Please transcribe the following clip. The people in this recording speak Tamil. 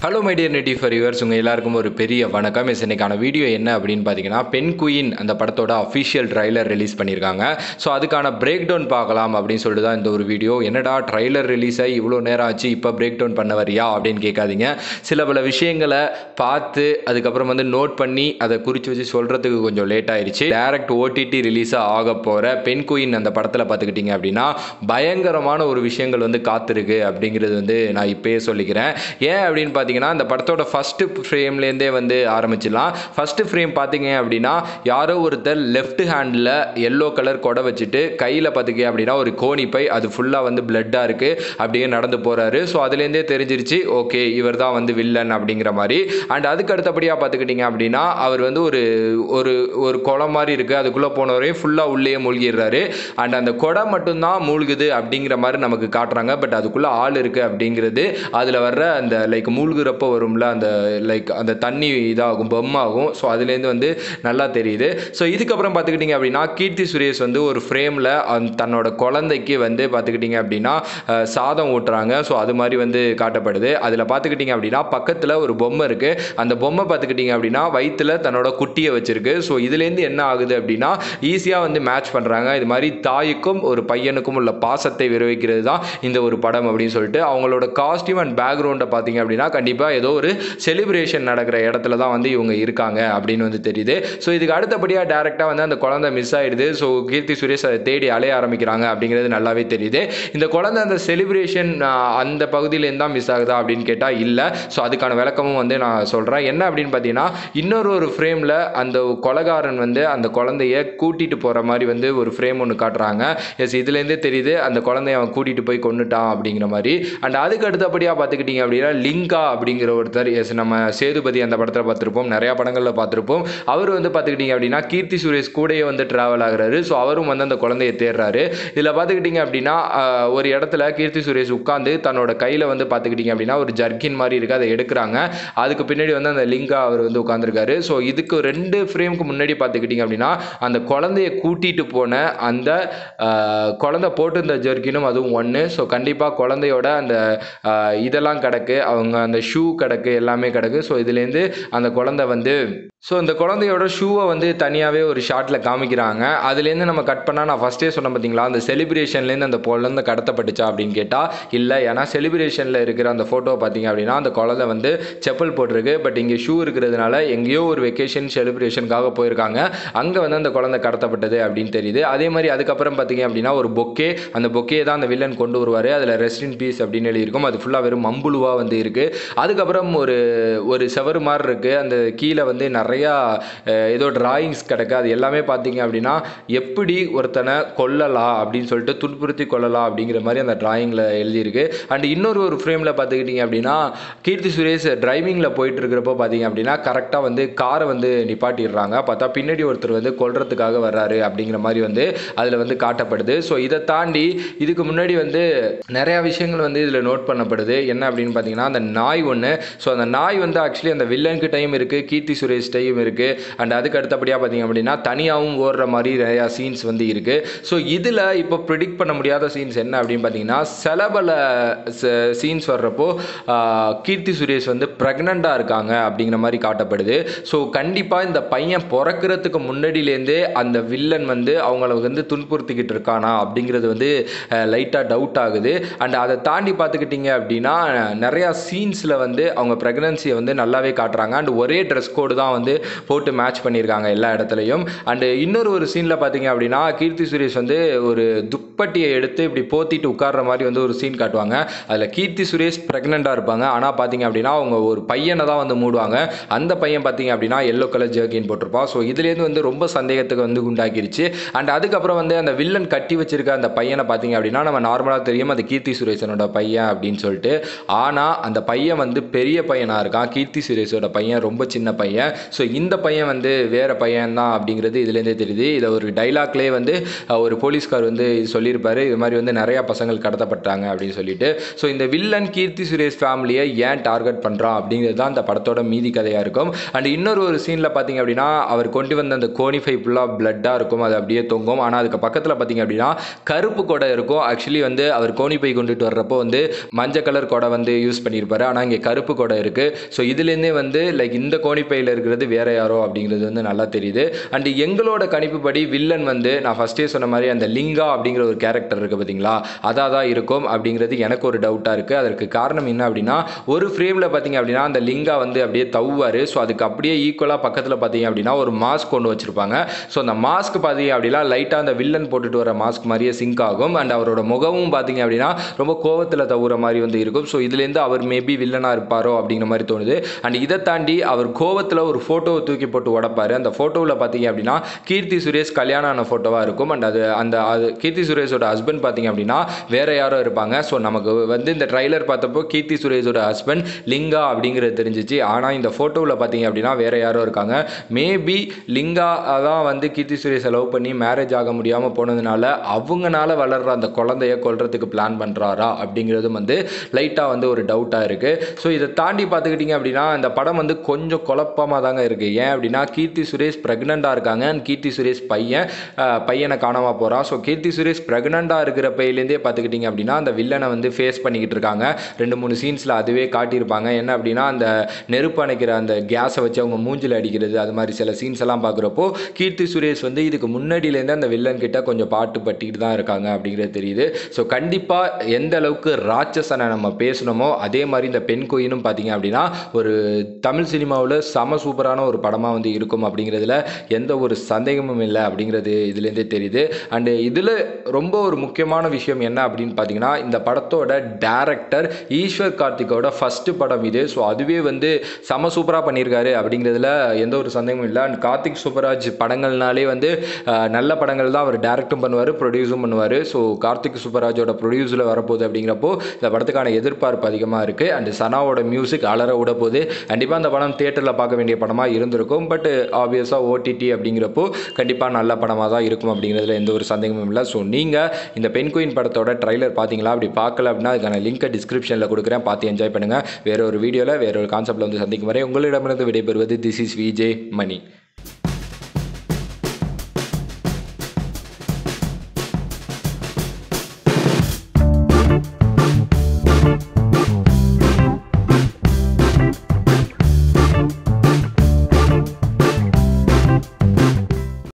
ஹலோ மை டியர் நெட்டி ஃபார் யூவர்ஸ் உங்கள் எல்லாருக்கும் ஒரு பெரிய வணக்கம் இஸ் இன்னைக்கான வீடியோ என்ன அப்படின்னு பார்த்தீங்கன்னா பென் குயின் அந்த படத்தோட அஃபிஷியல் ட்ரைலர் ரிலீஸ் பண்ணியிருக்காங்க ஸோ அதுக்கான பிரேக் டவுன் பார்க்கலாம் அப்படின்னு சொல்லிட்டு தான் இந்த ஒரு வீடியோ என்னடா ட்ரைலர் ரிலீஸ் ஆகி இவ்வளோ நேரம் ஆச்சு இப்போ பிரேக் டவுன் பண்ண வரியா அப்படின்னு கேட்காதீங்க சில பல விஷயங்களை பார்த்து அதுக்கப்புறம் வந்து நோட் பண்ணி அதை குறித்து வச்சு சொல்கிறதுக்கு கொஞ்சம் லேட் ஆயிடுச்சு டேரக்ட் ஓடிடி ரிலீஸாக ஆக போகிற பென் குயின் அந்த படத்தில் பார்த்துக்கிட்டிங்க அப்படின்னா பயங்கரமான ஒரு விஷயங்கள் வந்து காத்திருக்கு அப்படிங்கிறது வந்து நான் இப்பயே சொல்லிக்கிறேன் ஏன் அப்படின்னு பார்த்தீங்கன்னா இந்த படத்தோட ஃபஸ்ட்டு ஃப்ரேம்லேருந்தே வந்து ஆரம்பிச்சிடலாம் ஃபஸ்ட்டு ஃப்ரேம் பார்த்தீங்க அப்படின்னா யாரோ ஒருத்தர் லெஃப்ட் ஹேண்டில் எல்லோ கலர் கொடை வச்சுட்டு கையில் பார்த்துக்க அப்படின்னா ஒரு கோணிப்பை அது ஃபுல்லாக வந்து பிளட்டாக இருக்குது அப்படியே நடந்து போகிறாரு ஸோ அதுலேருந்தே தெரிஞ்சிருச்சு ஓகே இவர் தான் வந்து வில்லன் அப்படிங்கிற மாதிரி அண்ட் அதுக்கு அடுத்தபடியாக பார்த்துக்கிட்டிங்க அப்படின்னா அவர் வந்து ஒரு ஒரு ஒரு குளம் மாதிரி இருக்குது அதுக்குள்ளே போனவரையும் ஃபுல்லாக உள்ளேயே மூழ்கிடுறாரு அண்ட் அந்த கொடை மட்டும்தான் மூழ்குது அப்படிங்கிற மாதிரி நமக்கு காட்டுறாங்க பட் அதுக்குள்ளே ஆள் இருக்குது அப்படிங்கிறது அதில் வர்ற அந்த லைக் மூழ்குறப்போ வரும்ல அந்த லைக் அந்த தண்ணி இதாகும் பொம்மாகும் ஸோ அதுலேருந்து வந்து நல்லா தெரியுது ஸோ இதுக்கப்புறம் பார்த்துக்கிட்டிங்க அப்படின்னா கீர்த்தி சுரேஷ் வந்து ஒரு ஃப்ரேமில் தன்னோட குழந்தைக்கு வந்து பார்த்துக்கிட்டிங்க அப்படின்னா அஹ், சாதம் ஊட்டுறாங்க ஸோ அது மாதிரி வந்து காட்டப்படுது அதில் பார்த்துக்கிட்டிங்க அப்படின்னா பக்கத்தில் ஒரு பொம்மை இருக்குது அந்த பொம்மை பார்த்துக்கிட்டிங்க அப்படின்னா வயிற்றில் தன்னோட குட்டியை வச்சிருக்கு ஸோ இதுலேருந்து என்ன ஆகுது அப்படின்னா ஈஸியாக வந்து மேட்ச் பண்ணுறாங்க இது மாதிரி தாய்க்கும் ஒரு பையனுக்கும் உள்ள பாசத்தை விரைவிக்கிறது தான் இந்த ஒரு படம் அப்படின்னு சொல்லிட்டு அவங்களோட காஸ்டியூம் அண்ட் பேக்ரவுண்டை பார்த்தீங்க அப்படின்னா கண்டிப்பாக ஏதோ ஒரு செலிப்ரேஷன் நடக்கிற இடத்துல தான் வந்து இவங்க இருக்காங்க அப்படின்னு வந்து தெரியுது ஸோ இதுக்கு அடுத்தபடியாக டேரெக்டாக வந்து அந்த குழந்தை மிஸ் ஆயிடுது ஸோ கீர்த்தி சுரேஷ் அதை தேடி அலைய ஆரம்பிக்கிறாங்க அப்படிங்கிறது நல்லாவே தெரியுது இந்த குழந்தை அந்த செலிப்ரேஷன் அந்த பகுதியிலேருந்து தான் மிஸ் ஆகுதா அப்படின்னு கேட்டால் இல்லை ஸோ அதுக்கான விளக்கமும் வந்து நான் சொல்கிறேன் என்ன அப்படின்னு பார்த்தீங்கன்னா இன்னொரு ஒரு ஃப்ரேமில் அந்த கொலகாரன் வந்து அந்த குழந்தைய கூட்டிகிட்டு போகிற மாதிரி வந்து ஒரு ஃப்ரேம் ஒன்று காட்டுறாங்க எஸ் இதுலேருந்தே தெரியுது அந்த குழந்தைய அவன் கூட்டிகிட்டு போய் கொண்டுட்டான் அப்படிங்கிற மாதிரி அண்ட் அதுக்கு அடுத்தபடியாக பார்த்துக்கிட்டிங்க அப்படின்னா லிங்கா அப்படிங்கிற ஒருத்தர் எஸ் நம்ம சேதுபதி அந்த படத்தில் பார்த்துருப்போம் நிறையா படங்களில் பார்த்துருப்போம் அவர் வந்து பார்த்துக்கிட்டிங்க அப்படின்னா கீர்த்தி சுரேஷ் கூடயே வந்து ட்ராவல் ஆகுறாரு ஸோ அவரும் வந்து அந்த குழந்தைய தேடுறாரு இதில் பார்த்துக்கிட்டிங்க அப்படின்னா ஆஹ், ஒரு இடத்துல கீர்த்தி சுரேஷ் உட்காந்து தன்னோட கையில் வந்து பார்த்துக்கிட்டிங்க அப்படின்னா ஒரு ஜர்கின் மாதிரி இருக்குது அதை எடுக்கிறாங்க அதுக்கு பின்னாடி வந்து அந்த லிங்கா அவர் வந்து உட்காந்துருக்காரு ஸோ இதுக்கு ரெண்டு ஃப்ரேமுக்கு முன்னாடி பார்த்துக்கிட்டிங்க அப்படின்னா அந்த குழந்தைய கூட்டிகிட்டு போன அந்த ஆஹ், குழந்தை போட்டிருந்த ஜர்கினும் அதுவும் ஒன்று ஸோ கண்டிப்பாக குழந்தையோட அந்த ஆஹ், இதெல்லாம் கிடக்கு அவங்க அந்த ஷூ கிடக்கு எல்லாமே கிடக்கு ஸோ இதுலேருந்து அந்த குழந்தை வந்து ஸோ இந்த குழந்தையோட ஷூவை வந்து தனியாகவே ஒரு ஷாட்டில் காமிக்கிறாங்க அதுலேருந்து நம்ம கட் பண்ணால் நான் ஃபஸ்ட்டே சொன்னேன் பார்த்தீங்களா அந்த செலிப்ரேஷன்லேருந்து அந்த குழந்தை கடத்தப்பட்டுச்சா அப்படின்னு கேட்டால் இல்லை ஏன்னா செலிப்ரேஷனில் இருக்கிற அந்த ஃபோட்டோ பார்த்தீங்க அப்படின்னா அந்த குழந்தை வந்து செப்பல் போட்டிருக்கு பட் இங்கே ஷூ இருக்கிறதுனால எங்கேயோ ஒரு வெக்கேஷன் செலிப்ரேஷனுக்காக போயிருக்காங்க அங்கே வந்து அந்த குழந்தை கடத்தப்பட்டது அப்படின்னு தெரியுது அதே மாதிரி அதுக்கப்புறம் பார்த்தீங்க அப்படின்னா ஒரு பொக்கே அந்த பொக்கே தான் அந்த வில்லன் கொண்டு வருவார் அதில் ரெஸ்ட் இன் பீஸ் அப்படின்னு எழுதியிருக்கும் அது ஃபுல்லாக வெறும் மம்புழுவாக வந்து இருக்குது அதுக்கப்புறம் ஒரு ஒரு செவரு மாதிரி இருக்குது அந்த கீழே வந்து நிறையா அஹ், ஏதோ டிராயிங்ஸ் கிடக்கு அது எல்லாமே பார்த்தீங்க அப்படின்னா எப்படி ஒருத்தனை கொல்லலாம் அப்படின்னு சொல்லிட்டு துன்புறுத்தி கொல்லலாம் அப்படிங்கிற மாதிரி அந்த டிராயிங்கில் எழுதியிருக்கு அண்ட் இன்னொரு ஒரு ஃப்ரேமில் பார்த்துக்கிட்டிங்க அப்படின்னா கீர்த்தி சுரேஷ் டிரைவிங்கில் போயிட்டு இருக்கிறப்போ பார்த்தீங்க அப்படின்னா கரெக்டாக வந்து காரை வந்து நிப்பாட்டிடுறாங்க பார்த்தா பின்னாடி ஒருத்தர் வந்து கொல்றதுக்காக வர்றாரு அப்படிங்கிற மாதிரி வந்து அதில் வந்து காட்டப்படுது ஸோ இதை தாண்டி இதுக்கு முன்னாடி வந்து நிறையா விஷயங்கள் வந்து இதில் நோட் பண்ணப்படுது என்ன அப்படின்னு பார்த்தீங்கன்னா அந்த நாய் ஒன்று ஸோ அந்த நாய் வந்து ஆக்சுவலி அந்த வில்லனுக்கு டைம் இருக்குது கீர்த்தி சுரேஷ் டைம் இருக்குது அண்ட் அதுக்கு அடுத்தபடியாக பார்த்தீங்க அப்படின்னா தனியாகவும் ஓடுற மாதிரி நிறையா சீன்ஸ் வந்து இருக்குது ஸோ இதில் இப்போ ப்ரிடிக்ட் பண்ண முடியாத சீன்ஸ் என்ன அப்படின்னு பார்த்தீங்கன்னா சில பல சீன்ஸ் வர்றப்போ ஆஹ், கீர்த்தி சுரேஷ் வந்து ப்ரெக்னெண்ட்டாக இருக்காங்க அப்படிங்கிற மாதிரி காட்டப்படுது ஸோ கண்டிப்பாக இந்த பையன் பிறக்கிறதுக்கு முன்னாடியிலேருந்தே அந்த வில்லன் வந்து அவங்கள வந்து துன்புறுத்திக்கிட்டு இருக்கானா அப்படிங்கிறது வந்து லைட்டாக டவுட் ஆகுது அண்ட் அதை தாண்டி பார்த்துக்கிட்டிங்க அப்படின்னா நிறையா சீன்ஸில் வந்து அவங்க ப்ரெக்னன்சியை வந்து நல்லாவே காட்டுறாங்க அண்ட் ஒரே ட்ரெஸ் கோடு தான் வந்து போட்டு மேட்ச் பண்ணியிருக்காங்க எல்லா இடத்துலையும் அண்டு இன்னொரு ஒரு சீனில் பார்த்தீங்க அப்படின்னா கீர்த்தி சுரேஷ் வந்து ஒரு துப்பட்டியை எடுத்து இப்படி போத்திட்டு உட்கார்ற மாதிரி வந்து ஒரு சீன் காட்டுவாங்க அதில் கீர்த்தி சுரேஷ் ப்ரெக்னெண்ட்டாக இருப்பாங்க ஆனால் பார்த்தீங்க அப்படின்னா அவங்க ஒரு பையனை தான் வந்து மூடுவாங்க அந்த பையன் பார்த்தீங்க அப்படின்னா எல்லோ கலர் ஜர்கின் போட்டிருப்பான் ஸோ இதுலேருந்து வந்து ரொம்ப சந்தேகத்துக்கு வந்து உண்டாக்கிருச்சு அண்ட் அதுக்கப்புறம் வந்து அந்த வில்லன் கட்டி வச்சிருக்க அந்த பையனை பார்த்தீங்க அப்படின்னா நம்ம நார்மலாக தெரியும் அது கீர்த்தி சுரேஷனோட பையன் அப்படின்னு சொல்லிட்டு ஆனால் அந்த பையன் வந்து பெரிய பையனாக இருக்கான் கீர்த்தி சுரேஷோட பையன் ரொம்ப சின்ன பையன் ஸோ இந்த பையன் வந்து வேற பையன் தான் அப்படிங்கிறது இதுலேருந்தே தெரியுது இதை ஒரு டைலாக்லேயே வந்து அஹ், ஒரு போலீஸ்கார் வந்து இது சொல்லியிருப்பாரு இது மாதிரி வந்து நிறையா பசங்கள் கடத்தப்பட்டாங்க அப்படின்னு சொல்லிட்டு ஸோ இந்த வில்லன் கீர்த்தி சுரேஷ் ஃபேமிலியை ஏன் டார்கெட் பண்ணுறான் அப்படிங்கிறது தான் அந்த படத்தோட மீதி கதையாக இருக்கும் அண்ட் இன்னொரு ஒரு சீனில் பார்த்தீங்க அப்படின்னா அவர் கொண்டு வந்த அந்த கோனிஃபை ஃபுல்லாக பிளட்டாக இருக்கும் அது அப்படியே தொங்கும் ஆனால் அதுக்கு பக்கத்தில் பார்த்தீங்க அப்படின்னா கருப்பு கொடை இருக்கும் ஆக்சுவலி வந்து அவர் கோணிப்பை கொண்டுட்டு வர்றப்போ வந்து மஞ்சள் கலர் கொடை வந்து யூஸ் பண்ணியிருப்பாரு ஆனால் ஆனால் இங்கே கருப்பு கொடை இருக்குது ஸோ இதுலேருந்தே வந்து லைக் இந்த கோணிப்பையில் இருக்கிறது வேற யாரோ அப்படிங்கிறது வந்து நல்லா தெரியுது அண்ட் எங்களோட கணிப்புப்படி வில்லன் வந்து நான் ஃபஸ்ட்டே சொன்ன மாதிரி அந்த லிங்கா அப்படிங்கிற ஒரு கேரக்டர் இருக்குது பார்த்தீங்களா அதாக தான் இருக்கும் அப்படிங்கிறது எனக்கு ஒரு டவுட்டாக இருக்குது அதற்கு காரணம் என்ன அப்படின்னா ஒரு ஃப்ரேமில் பார்த்தீங்க அப்படின்னா அந்த லிங்கா வந்து அப்படியே தவ்வார் ஸோ அதுக்கு அப்படியே ஈக்குவலாக பக்கத்தில் பார்த்தீங்க அப்படின்னா ஒரு மாஸ்க் கொண்டு வச்சுருப்பாங்க ஸோ அந்த மாஸ்க் பார்த்தீங்க அப்படின்னா லைட்டாக அந்த வில்லன் போட்டுட்டு வர மாஸ்க் மாதிரியே சிங்க் ஆகும் அண்ட் அவரோட முகமும் பார்த்தீங்க அப்படின்னா ரொம்ப கோவத்தில் தவுற மாதிரி வந்து இருக்கும் ஸோ இதுலேருந்து அவர் மேபி வில்லனாக இருப்பாரோ அப்படிங்கிற மாதிரி தோணுது அண்ட் இதை தாண்டி அவர் கோவத்தில் ஒரு ஃபோட்டோவை தூக்கி போட்டு உடப்பாரு அந்த ஃபோட்டோவில் பார்த்தீங்க அப்படின்னா கீர்த்தி சுரேஷ் கல்யாணம் ஆன ஃபோட்டோவாக இருக்கும் அண்ட் அது அந்த அது கீர்த்தி சுரேஷோட ஹஸ்பண்ட் பார்த்தீங்க அப்படின்னா வேற யாரோ இருப்பாங்க ஸோ நமக்கு வந்து இந்த ட்ரைலர் பார்த்தப்போ கீர்த்தி சுரேஷோட ஹஸ்பண்ட் லிங்கா அப்படிங்கிறது தெரிஞ்சிச்சு ஆனால் இந்த ஃபோட்டோவில் பார்த்தீங்க அப்படின்னா வேற யாரோ இருக்காங்க மேபி லிங்கா தான் வந்து கீர்த்தி சுரேஷை லவ் பண்ணி மேரேஜ் ஆக முடியாமல் போனதுனால அவங்கனால வளர்ற அந்த குழந்தைய கொல்றதுக்கு பிளான் பண்ணுறாரா அப்படிங்கிறதும் வந்து லைட்டாக வந்து ஒரு டவுட்டாக இருக்குது ஸோ இதை தாண்டி பார்த்துக்கிட்டிங்க அப்படின்னா இந்த படம் வந்து கொஞ்சம் குழப்பமாக தாங்க இருக்குது ஏன் அப்படின்னா கீர்த்தி சுரேஷ் ப்ரெக்னெண்ட்டாக இருக்காங்க and கீர்த்தி சுரேஷ் பையன் அஹ், பையனை காணாம போகிறான் ஸோ கீர்த்தி சுரேஷ் ப்ரெக்னெண்ட்டாக இருக்கிற பையிலேருந்தே பார்த்துக்கிட்டிங்க அப்படின்னா அந்த வில்லனை வந்து ஃபேஸ் பண்ணிக்கிட்டு இருக்காங்க ரெண்டு மூணு சீன்ஸில் அதுவே காட்டியிருப்பாங்க என்ன அப்படின்னா அந்த நெருப்பு அணைக்கிற அந்த கேஸை வச்சு அவங்க மூஞ்சில் அடிக்கிறது அது மாதிரி சில சீன்ஸ் எல்லாம் பார்க்குறப்போ கீர்த்தி சுரேஷ் வந்து இதுக்கு முன்னாடியிலேருந்து அந்த வில்லன் கிட்ட கொஞ்சம் பாட்டு பட்டிட்டு தான் இருக்காங்க அப்படிங்கிறது தெரியுது ஸோ கண்டிப்பாக எந்த அளவுக்கு ராட்சசனை நம்ம பேசணுமோ அதே மாதிரி இந்த பெண் கோயினும் பார்த்தீங்க அப்படின்னா ஒரு தமிழ் சினிமாவில் செம சூப்பரான ஒரு படமாக வந்து இருக்கும் அப்படிங்கிறதுல எந்த ஒரு சந்தேகமும் இல்லை அப்படிங்கிறது இதுலேருந்தே தெரியுது அண்டு இதில் ரொம்ப ஒரு முக்கியமான விஷயம் என்ன அப்படின்னு பார்த்தீங்கன்னா இந்த படத்தோட டேரக்டர் ஈஸ்வர் கார்த்திகோட ஃபஸ்ட்டு படம் இது ஸோ அதுவே வந்து செம சூப்பராக பண்ணியிருக்காரு அப்படிங்கிறதுல எந்த ஒரு சந்தேகமும் இல்லை அண்ட் கார்த்திக் சூப்பராஜ் படங்கள்னாலே வந்து அஹ், நல்ல படங்கள் தான் அவர் டேரக்டும் பண்ணுவார் ப்ரொடியூஸும் பண்ணுவார் ஸோ கார்த்திக் சூப்பராஜோட ப்ரொடியூஸில் வரப்போகுது அப்படிங்கிறப்போ இந்த படத்துக்கான எதிர்பார்ப்பு அதிகமாக இருக்குது அண்ட் சனாவோட மியூசிக் அலற விட போகுது கண்டிப்பாக அந்த படம் தேட்டரில் பார்க்க வேண்டிய படமாக இருந்திருக்கும் பட் ஆப்வியஸாக ஓடிடி அப்படிங்கிறப்போ கண்டிப்பாக நல்ல படமாக தான் இருக்கும் அப்படிங்கிறதுல எந்த ஒரு சந்தேகமும் இல்லை ஸோ நீங்கள் இந்த பெண் குயின் படத்தோட ட்ரைலர் பார்த்தீங்களா அப்படி பார்க்கல அப்படின்னா அதுக்கான லிங்கை டிஸ்கிரிப்ஷனில் கொடுக்குறேன் பார்த்து என்ஜாய் பண்ணுங்கள் வேற ஒரு வீடியோவில் வேற ஒரு கான்செப்ட்டில் வந்து சந்திக்கும் வரை உங்களிடமிருந்து விடைபெறுவது திஸ் இஸ் விஜே மணி